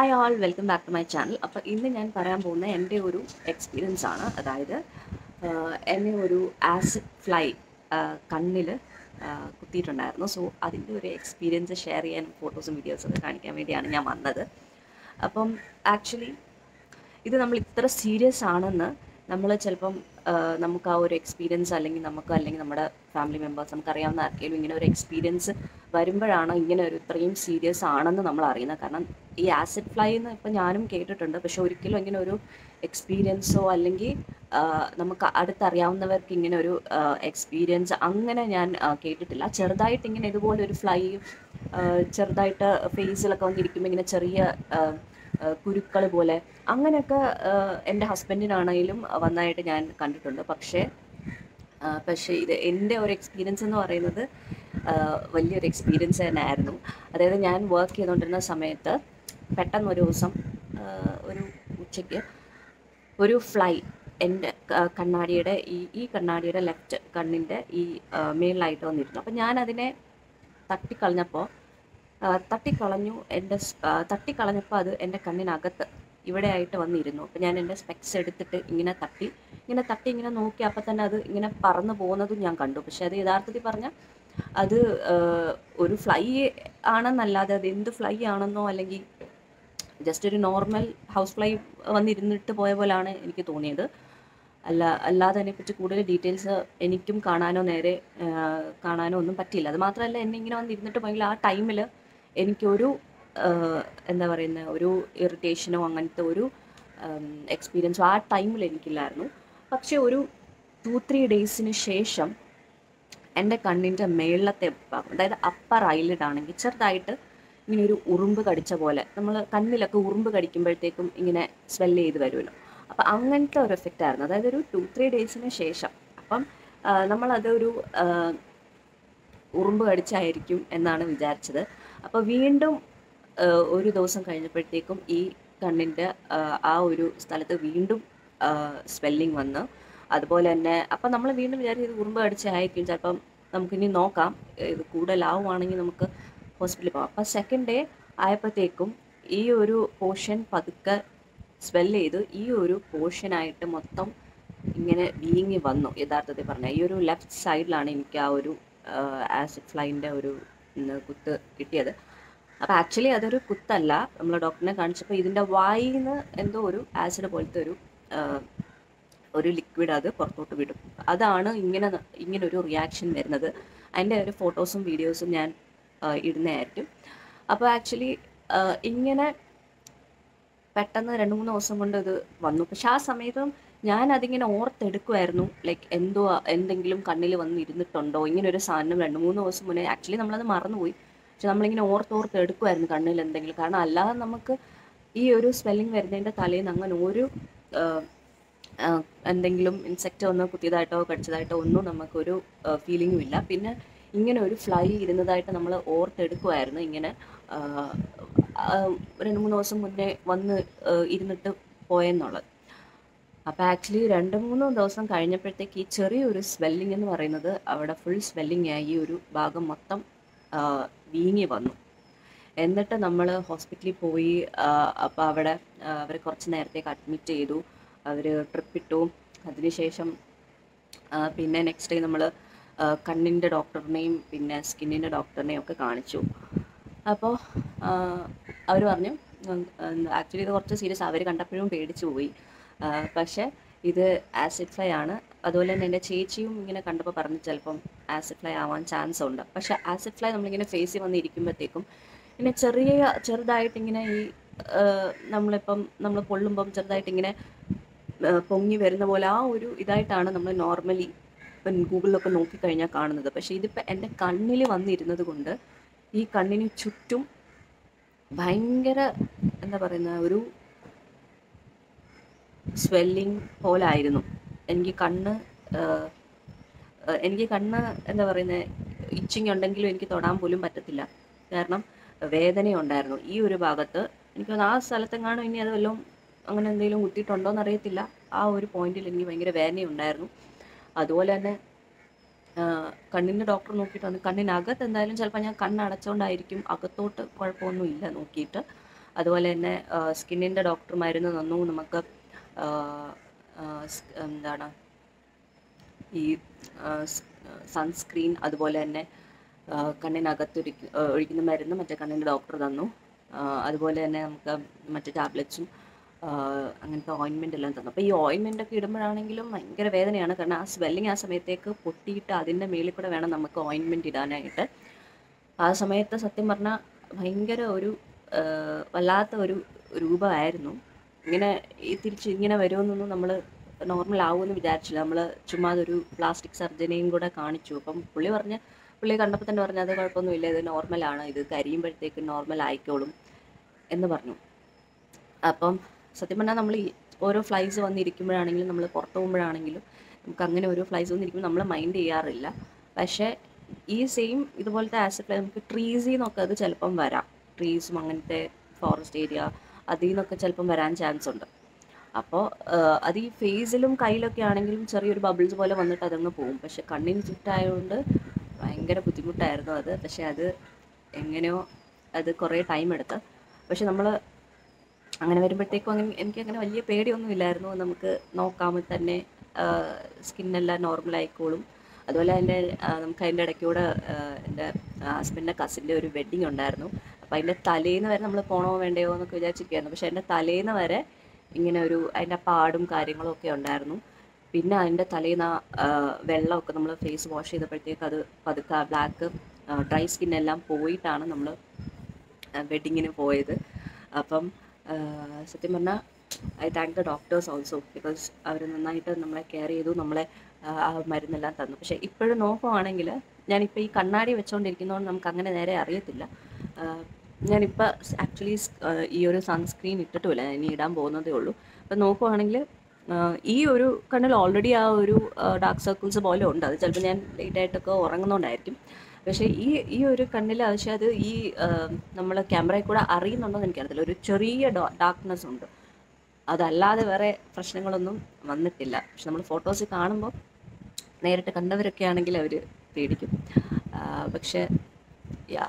hi all welcome back to my channel അപ്പോൾ ഇന്ന് ഞാൻ പറയാൻ പോകുന്ന എൻ്റെ ഒരു എക്സ്പീരിയൻസ് ആണ് അതായത് ആഹ് എന്നെ ഒരു ആസിഡ് ഫ്ലൈ കണ്ണിൽ കുത്തിയിട്ടുണ്ടായിരുന്നു സോ അതിൻ്റെ ഒരു എക്സ്പീരിയൻസ് ഷെയർ ചെയ്യാൻ ഫോട്ടോസും വീഡിയോസും ഒക്കെ കാണിക്കാൻ വേണ്ടിയാണ് ഞാൻ വന്നത് അപ്പം ആക്ച്വലി ഇത് നമ്മൾ ഇത്ര സീരിയസ് ആണെന്ന് നമ്മൾ ചിലപ്പം ആ, നമുക്ക് ആ ഒരു എക്സ്പീരിയൻസ് അല്ലെങ്കിൽ നമുക്ക് അല്ലെങ്കിൽ നമ്മുടെ ഫാമിലി മെമ്പേഴ്സ് നമുക്കറിയാവുന്ന ആർക്കെങ്കിലും ഇങ്ങനെ ഒരു എക്സ്പീരിയൻസ് വരുമ്പോഴാണ് ഇങ്ങനെ ഒരു ഇത്രയും സീരിയസ് ആണെന്ന് നമ്മൾ അറിയുന്നത് കാരണം ഈ ആസിഡ് ഫ്ലൈ എന്ന് ഇപ്പം ഞാനും കേട്ടിട്ടുണ്ട് പക്ഷെ ഒരിക്കലും ഇങ്ങനെ ഒരു എക്സ്പീരിയൻസോ അല്ലെങ്കിൽ ആ, നമുക്ക് അടുത്തറിയാവുന്നവർക്ക് ഇങ്ങനെ ഒരു എക്സ്പീരിയൻസ് അങ്ങനെ ഞാൻ ആ, കേട്ടിട്ടില്ല ചെറുതായിട്ട് ഇങ്ങനെ ഇതുപോലെ ഒരു ഫ്ലൈ ചെറുതായിട്ട് ഫേസിലൊക്കെ വന്നിരിക്കുമ്പോൾ ഇങ്ങനെ ചെറിയ കുരുക്കൾ പോലെ അങ്ങനെയൊക്കെ ആ, എൻ്റെ ഹസ്ബൻഡിനാണെങ്കിലും വന്നതായിട്ട് ഞാൻ കണ്ടിട്ടുണ്ട് പക്ഷേ ആ, പക്ഷേ ഇത് എൻ്റെ ഒരു എക്സ്പീരിയൻസ് എന്ന് പറയുന്നത് ആ, വലിയൊരു എക്സ്പീരിയൻസ് തന്നെ ആയിരുന്നു അതായത് ഞാൻ വർക്ക് ചെയ്തുകൊണ്ടിരുന്ന സമയത്ത് പെട്ടെന്ന് ഒരു ദിവസം ആ, ഒരു ഉച്ചയ്ക്ക് ഒരു ഫ്ലൈ എൻ്റെ ക- കണ്ണാടിയുടെ ഈ ഈ കണ്ണാടിയുടെ ലെഫ്റ്റ് കണ്ണിൻ്റെ ഈ ആ, മേളിലായിട്ട് വന്നിരുന്നു അപ്പം ഞാനതിനെ തട്ടിക്കളഞ്ഞപ്പോൾ ആ, തട്ടിക്കളഞ്ഞു എൻ്റെ സ്- ആ, തട്ടിക്കളഞ്ഞപ്പോൾ അത് എൻ്റെ കണ്ണിനകത്ത് ഇവിടെ ആയിട്ട് വന്നിരുന്നു അപ്പം ഞാൻ എൻ്റെ സ്പെക്സ് എടുത്തിട്ട് ഇങ്ങനെ തട്ടി ഇങ്ങനെ തട്ടി ഇങ്ങനെ നോക്കി അപ്പം തന്നെ അത് ഇങ്ങനെ പറന്നു പോകുന്നതും ഞാൻ കണ്ടു പക്ഷെ അത് യഥാർത്ഥത്തിൽ പറഞ്ഞാൽ അത് ആ, ഒരു ഫ്ലൈ ആണെന്നല്ലാതെ അത് എന്ത് ഫ്ലൈ ആണെന്നോ അല്ലെങ്കിൽ ജസ്റ്റ് ഒരു നോർമൽ ഹൗസ് ഫ്ലൈ വന്നിരുന്നിട്ട് പോയ പോലാണ് എനിക്ക് തോന്നിയത് അല്ല അല്ലാതെ അതിനെപ്പറ്റി കൂടുതൽ ഡീറ്റെയിൽസ് എനിക്കും കാണാനോ നേരെ ആ, കാണാനോ ഒന്നും പറ്റിയില്ല അത് മാത്രമല്ല എന്നെ ഇങ്ങനെ വന്നിരുന്നിട്ട് പോയെങ്കിൽ ആ ടൈമിൽ എനിക്കൊരു ആ, എന്താ പറയുന്ന ഒരു ഇറിറ്റേഷനോ അങ്ങനത്തെ ഒരു എക്സ്പീരിയൻസോ ആ ടൈമിൽ എനിക്കില്ലായിരുന്നു പക്ഷേ ഒരു ടു ത്രീ ഡേയ്സിന് ശേഷം എൻ്റെ കണ്ണിൻ്റെ മേളത്തെ ഭാഗം അതായത് അപ്പർ ഐലിഡ് ആണെങ്കിൽ ചെറുതായിട്ട് ഇങ്ങനെ ഒരു ഉറുമ്പ് കടിച്ച പോലെ നമ്മൾ കണ്ണിലൊക്കെ ഉറുമ്പ് കടിക്കുമ്പോഴത്തേക്കും ഇങ്ങനെ സ്വെല്ല് ചെയ്ത് വരുമല്ലോ അപ്പം അങ്ങനത്തെ ഒരു എഫക്റ്റ് ആയിരുന്നു അതായത് ഒരു ടു ത്രീ ഡേയ്സിന് ശേഷം അപ്പം ആ, നമ്മളതൊരു ആ, ഉറുമ്പ് കടിച്ചായിരിക്കും എന്നാണ് വിചാരിച്ചത് അപ്പോൾ വീണ്ടും ആ, ഒരു ദിവസം കഴിഞ്ഞപ്പോഴത്തേക്കും ഈ കണ്ണിൻ്റെ ആ, ആ ഒരു സ്ഥലത്ത് വീണ്ടും സ്വെല്ലിങ് വന്ന് അതുപോലെ തന്നെ അപ്പം നമ്മൾ വീണ്ടും വിചാരിച്ചു ഇത് ഉറുമ്പ് കടിച്ചായിരിക്കും ചിലപ്പം നമുക്കിനി നോക്കാം ഇത് കൂടുതലാവുകയാണെങ്കിൽ നമുക്ക് ഹോസ്പിറ്റലിൽ പോകാം അപ്പം സെക്കൻഡ് ഡേ ആയപ്പോഴത്തേക്കും ഈ ഒരു പോർഷൻ പതുക്കെ സ്വെല്ല് ചെയ്ത് ഈ ഒരു പോർഷനായിട്ട് മൊത്തം ഇങ്ങനെ വീങ്ങി വന്നു യഥാർത്ഥത്തിൽ പറഞ്ഞാൽ ഈ ഒരു ലെഫ്റ്റ് സൈഡിലാണ് എനിക്ക് ആ ഒരു ആസിഡ് ഫ്ലൈൻ്റെ ഒരു ഉം, കുത്ത് കിട്ടിയത് അപ്പോൾ ആക്ച്വലി അതൊരു കുത്തല്ല നമ്മൾ ഡോക്ടറിനെ കാണിച്ചപ്പോൾ ഇതിൻ്റെ വായിൽ നിന്ന് എന്തോ ഒരു ആസിഡ് പോലത്തെ ഒരു ആ, ഒരു ലിക്വിഡ് അത് പുറത്തോട്ട് വിടും അതാണ് ഇങ്ങനെ ന- ഇങ്ങനെ ഒരു റിയാക്ഷൻ വരുന്നത് അതിൻ്റെ ഒരു ഫോട്ടോസും വീഡിയോസും ഞാൻ ആ, ഇടുന്നതായിരിക്കും അപ്പോൾ ആക്ച്വലി ഇങ്ങനെ പെട്ടെന്ന് രണ്ട് മൂന്ന് ദിവസം കൊണ്ട് ഇത് വന്നു പക്ഷെ ആ സമയത്തും ഞാൻ അതിങ്ങനെ ഓർത്തെടുക്കുമായിരുന്നു ലൈക്ക് എന്തോ എന്തെങ്കിലും കണ്ണിൽ വന്ന് ഇരുന്നിട്ടുണ്ടോ ഇങ്ങനെ ഒരു സാധനം രണ്ട് മൂന്ന് ദിവസം മുന്നേ ആക്ച്വലി നമ്മളത് മറന്നുപോയി പക്ഷെ നമ്മളിങ്ങനെ ഓർത്ത് ഓർത്ത് എടുക്കുമായിരുന്നു കണ്ണിൽ എന്തെങ്കിലും കാരണം അല്ലാതെ നമുക്ക് ഈ ഒരു സ്വെല്ലിങ് വരുന്നതിൻ്റെ തലേന്ന് അങ്ങനെ ഒരു ആ, ആ, എന്തെങ്കിലും ഇൻസെക്റ്റ് ഒന്ന് കുത്തിയതായിട്ടോ കടിച്ചതായിട്ടോ ഒന്നും നമുക്കൊരു ഫീലിങ്ങും ഇല്ല പിന്നെ ഇങ്ങനെ ഒരു ഫ്ലൈ ഇരുന്നതായിട്ട് നമ്മൾ ഓർത്തെടുക്കുമായിരുന്നു ഇങ്ങനെ ആ, ആ, രണ്ട് മൂന്ന് ദിവസം മുന്നേ വന്ന് ആ, ഇരുന്നിട്ട് പോയെന്നുള്ളത് അപ്പോൾ ആക്ച്വലി രണ്ട് മൂന്ന് ദിവസം കഴിഞ്ഞപ്പോഴത്തേക്ക് ഈ ചെറിയൊരു സ്വെല്ലിംഗ് എന്ന് പറയുന്നത് അവിടെ ഫുൾ സ്വെല്ലിംഗ് ആയി ഈ ഒരു ഭാഗം മൊത്തം ആ, വീങ്ങി വന്നു എന്നിട്ട് നമ്മൾ ഹോസ്പിറ്റലിൽ പോയി അപ്പോൾ അവിടെ അവർ കുറച്ച് നേരത്തേക്ക് അഡ്മിറ്റ് ചെയ്തു അവർ ട്രിപ്പ് ഇട്ടു അതിനുശേഷം ആ, പിന്നെ നെക്സ്റ്റ് ഡേ നമ്മൾ കണ്ണിൻ്റെ ഡോക്ടറിനെയും പിന്നെ സ്കിന്നിൻ്റെ ഡോക്ടറിനെയും ഒക്കെ കാണിച്ചു അപ്പോൾ അവർ പറഞ്ഞു ആക്ച്വലി ഇത് കുറച്ച് സീരിയസ് അവർ കണ്ടപ്പോഴും പേടിച്ചു പോയി ആ, പക്ഷേ ഇത് ആസിഡ് ഫ്ലൈ ആണ് അതുപോലെ തന്നെ എൻ്റെ ചേച്ചിയും ഇങ്ങനെ കണ്ടപ്പോൾ പറഞ്ഞു ചിലപ്പം ആസിഡ് ഫ്ലൈ ആവാൻ ചാൻസ് ഉണ്ട് പക്ഷേ ആസിഡ് ഫ്ലൈ നമ്മളിങ്ങനെ ഫേസിൽ വന്ന് ഇരിക്കുമ്പോഴത്തേക്കും ഇങ്ങനെ ചെറിയ ചെറുതായിട്ട് ഇങ്ങനെ ഈ ആ, നമ്മളിപ്പം നമ്മൾ പൊള്ളുമ്പം ചെറുതായിട്ട് ഇങ്ങനെ ആ, പൊങ്ങി വരുന്ന പോലെ ആ ഒരു ഇതായിട്ടാണ് നമ്മൾ നോർമലി ഇപ്പം ഗൂഗിളിലൊക്കെ നോക്കിക്കഴിഞ്ഞാൽ കാണുന്നത് പക്ഷേ ഇതിപ്പോൾ എൻ്റെ കണ്ണിൽ വന്നിരുന്നത് കൊണ്ട് ഈ കണ്ണിന് ചുറ്റും ഭയങ്കര എന്താ പറയുന്ന ഒരു സ്വെല്ലിങ് പോലായിരുന്നു എനിക്ക് കണ്ണ് ആ, ആ, എനിക്ക് കണ്ണ് എന്താ പറയുന്നത് ഇച്ചിങ് ഉണ്ടെങ്കിലും എനിക്ക് തൊടാൻ പോലും പറ്റത്തില്ല കാരണം വേദനയുണ്ടായിരുന്നു ഈ ഒരു ഭാഗത്ത് എനിക്ക് തോന്നുന്നു ആ സ്ഥലത്തെങ്ങാനും ഇനി അത് വല്ലതും അങ്ങനെ എന്തെങ്കിലും കുത്തിയിട്ടുണ്ടോ എന്നറിയത്തില്ല ആ ഒരു പോയിന്റിൽ എനിക്ക് ഭയങ്കര വേദനയുണ്ടായിരുന്നു അതുപോലെ തന്നെ ആ, കണ്ണിൻ്റെ ഡോക്ടർ നോക്കിയിട്ട് വന്നു കണ്ണിനകത്ത് എന്തായാലും ചിലപ്പോൾ ഞാൻ കണ്ണടച്ചുകൊണ്ടായിരിക്കും അകത്തോട്ട് കുഴപ്പമൊന്നും ഇല്ല നോക്കിയിട്ട് അതുപോലെ തന്നെ സ്കിന്നിൻ്റെ ഡോക്ടർ മരുന്ന് തന്നു നമുക്ക് ആ, ആ, സ്- എന്താണ് ഈ സൺസ്ക്രീൻ അതുപോലെ തന്നെ ആ, കണ്ണിനകത്ത് ഒരിക്ക- ആ, ഒഴിക്കുന്ന മരുന്ന് മറ്റേ കണ്ണിൻ്റെ ഡോക്ടർ തന്നു ആ, അതുപോലെ തന്നെ നമുക്ക് മറ്റു ടാബ്ലറ്റ്സും അങ്ങനത്തെ ഓയിൻമെൻ്റ് എല്ലാം തന്നു അപ്പോൾ ഈ ഓയിൻമെൻ്റ് ഒക്കെ ഇടുമ്പോഴാണെങ്കിലും ഭയങ്കര വേദനയാണ് കാരണം ആ സ്വെല്ലിങ് ആ സമയത്തേക്ക് പൊട്ടിയിട്ട് അതിൻ്റെ മേളിൽ കൂടെ വേണം നമുക്ക് ഓയിൻമെൻറ്റ് ഇടാനായിട്ട് ആ സമയത്ത് സത്യം പറഞ്ഞാൽ ഭയങ്കര ഒരു ആ, വല്ലാത്ത ഒരു രൂപമായിരുന്നു ഇങ്ങനെ ഈ തിരിച്ച് ഇങ്ങനെ വരുമെന്നൊന്നും നമ്മൾ നോർമൽ ആവുമെന്ന് വിചാരിച്ചില്ല നമ്മൾ ചുമ്മാ അതൊരു പ്ലാസ്റ്റിക് സർജനെയും കൂടെ കാണിച്ചു അപ്പം പുള്ളി പറഞ്ഞ് പുള്ളി കണ്ടപ്പോൾ തന്നെ പറഞ്ഞു അത് കുഴപ്പമൊന്നുമില്ല ഇത് നോർമലാണ് ഇത് കരിയുമ്പോഴത്തേക്ക് നോർമൽ ആയിക്കോളും എന്ന് പറഞ്ഞു അപ്പം സത്യം പറഞ്ഞാൽ നമ്മൾ ഈ ഓരോ ഫ്ലൈസ് വന്നിരിക്കുമ്പോഴാണെങ്കിലും നമ്മൾ പുറത്ത് പോകുമ്പോഴാണെങ്കിലും നമുക്ക് അങ്ങനെ ഓരോ ഫ്ലൈസ് വന്നിരിക്കുമ്പോൾ നമ്മൾ മൈൻഡ് ചെയ്യാറില്ല പക്ഷേ ഈ സെയിം ഇതുപോലത്തെ ആസിഡ് ഫ്ലൈ നമുക്ക് ട്രീസിൽ നിന്നൊക്കെ അത് ചിലപ്പം വരാം ട്രീസും അങ്ങനത്തെ ഫോറസ്റ്റ് ഏരിയ അതിൽ നിന്നൊക്കെ ചിലപ്പം വരാൻ ചാൻസ് ഉണ്ട് അപ്പോൾ അത് ഈ ഫേസിലും കയ്യിലൊക്കെ ആണെങ്കിലും ചെറിയൊരു ബബിൾസ് പോലെ വന്നിട്ട് അതങ്ങ് പോകും പക്ഷെ കണ്ണിന് ചുറ്റായതുകൊണ്ട് ഭയങ്കര ബുദ്ധിമുട്ടായിരുന്നു അത് പക്ഷെ അത് എങ്ങനെയോ അത് കുറേ ടൈം എടുത്ത് പക്ഷെ നമ്മൾ അങ്ങനെ വരുമ്പോഴത്തേക്കും അങ്ങനെ എനിക്ക് അങ്ങനെ വലിയ പേടിയൊന്നും ഇല്ലായിരുന്നു നമുക്ക് നോക്കാമ്പോൾ തന്നെ സ്കിന്നെല്ലാം നോർമൽ ആയിക്കോളും അതുപോലെ എൻ്റെ നമുക്ക് അതിൻ്റെ ഇടയ്ക്കൂടെ ആ, എൻ്റെ ഹസ്ബൻഡിൻ്റെ കസിൻ്റെ ഒരു വെഡ്ഡിങ് ഉണ്ടായിരുന്നു അപ്പോൾ അതിൻ്റെ തലേന്ന് വരെ നമ്മൾ പോണോ വേണ്ടയോ എന്നൊക്കെ വിചാരിച്ചിരിക്കുകയായിരുന്നു പക്ഷേ എൻ്റെ തലേന്ന് വരെ ഇങ്ങനെ ഒരു അതിൻ്റെ പാടും കാര്യങ്ങളും ഒക്കെ ഉണ്ടായിരുന്നു പിന്നെ അതിൻ്റെ തലേന്ന് ആ, വെള്ളമൊക്കെ നമ്മൾ ഫേസ് വാഷ് ചെയ്തപ്പോഴത്തേക്ക് അത് പതുക്കെ ബ്ലാക്ക് ഡ്രൈ സ്കിൻ എല്ലാം പോയിട്ടാണ് നമ്മൾ വെഡിങ്ങിന് പോയത് അപ്പം ആ, സത്യം പറഞ്ഞാൽ I thank the doctors also because അവർ നന്നായിട്ട് നമ്മളെ കെയർ ചെയ്തു നമ്മളെ ആ, ആ മരുന്നെല്ലാം തന്നു പക്ഷേ ഇപ്പോഴും നോക്കുവാണെങ്കിൽ ഞാനിപ്പോൾ ഈ കണ്ണാടി വെച്ചുകൊണ്ടിരിക്കുന്നതുകൊണ്ട് നമുക്ക് അങ്ങനെ നേരെ അറിയത്തില്ല ആ, ഞാനിപ്പോൾ ആക്ച്വലി ഈ ഒരു സൺസ്ക്രീൻ ഇട്ടിട്ടുമില്ല ഞാൻ ഇനി ഇടാൻ പോകുന്നതേ ഉള്ളൂ അപ്പം നോക്കുവാണെങ്കിൽ ഈ ഒരു കണ്ണിൽ ഓൾറെഡി ആ ഒരു ഡാർക്ക് സർക്കിൾസ് പോലെ ഉണ്ട് അത് ചിലപ്പോൾ ഞാൻ ലേറ്റ് ആയിട്ടൊക്കെ ഉറങ്ങുന്നതുകൊണ്ടായിരിക്കും പക്ഷേ ഈ ഈ ഒരു കണ്ണിൽ പക്ഷേ അത് ഈ നമ്മൾ ക്യാമറയിൽ കൂടെ അറിയുന്നുണ്ടോ എന്ന് എനിക്കറിയത്തില്ല ഒരു ചെറിയ ഡാർക്ക്നെസ് ഉണ്ട് അതല്ലാതെ വേറെ പ്രശ്നങ്ങളൊന്നും വന്നിട്ടില്ല പക്ഷെ നമ്മൾ ഫോട്ടോസ് കാണുമ്പോൾ നേരിട്ട് കണ്ടവരൊക്കെ ആണെങ്കിൽ അവർ പേടിക്കും ആ, പക്ഷേ യാ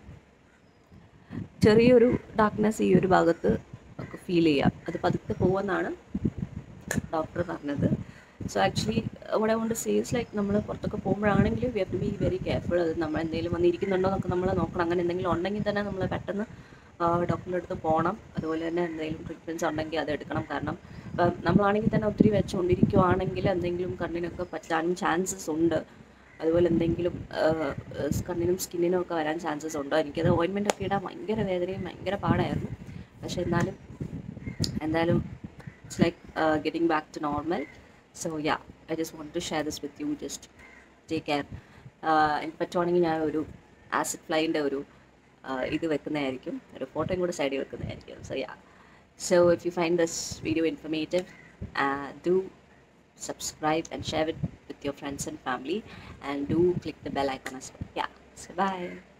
ചെറിയൊരു ഡാർക്ക്നെസ് ഈ ഒരു ഭാഗത്ത് ഒക്കെ ഫീൽ ചെയ്യാം അത് പതുക്കെ പോകുമെന്നാണ് ഡോക്ടർ പറഞ്ഞത് സോ ആക്ച്വലി ഇവിടെ കൊണ്ട് സേസ് ലൈക്ക് നമ്മൾ പുറത്തൊക്കെ പോകുമ്പോഴാണെങ്കിലും we have to be very careful അത് നമ്മൾ എന്തെങ്കിലും വന്നിരിക്കുന്നുണ്ടോ എന്നൊക്കെ നമ്മൾ നോക്കണം അങ്ങനെ എന്തെങ്കിലും ഉണ്ടെങ്കിൽ തന്നെ നമ്മൾ പെട്ടെന്ന് ഡോക്ടറിൻ്റെ അടുത്ത് പോകണം അതുപോലെ തന്നെ എന്തെങ്കിലും ട്രീറ്റ്മെൻറ്റ്സ് ഉണ്ടെങ്കിൽ അത് എടുക്കണം കാരണം ഇപ്പം നമ്മളാണെങ്കിൽ തന്നെ ഒത്തിരി വെച്ചുകൊണ്ടിരിക്കുവാണെങ്കിൽ എന്തെങ്കിലും കണ്ണിനൊക്കെ പറ്റാനും ചാൻസസ് ഉണ്ട് അതുപോലെ എന്തെങ്കിലും ആ, കണ്ണിനും സ്കിന്നിനും ഒക്കെ വരാൻ ചാൻസസ് ഉണ്ട് എനിക്കത് ഓയിൻമെൻ്റ് ഒക്കെ ഇടാൻ ഭയങ്കര വേദനയും ഭയങ്കര പാടായിരുന്നു പക്ഷെ എന്നാലും എന്തായാലും it's like getting back to normal so yeah I just want to share this with you just take care എനിക്ക് പറ്റുവാണെങ്കിൽ ഞാൻ ഒരു ആസിഡ് ഫ്ലൈൻ്റെ ഒരു uh, ഇത് വെക്കുന്നതായിരിക്കും ഒരു ഫോട്ടോയും കൂടെ സൈഡിൽ വെക്കുന്നതായിരിക്കും so yeah so if you find this video informative do subscribe and share it with your friends and family and do click the bell icon as well yeah so bye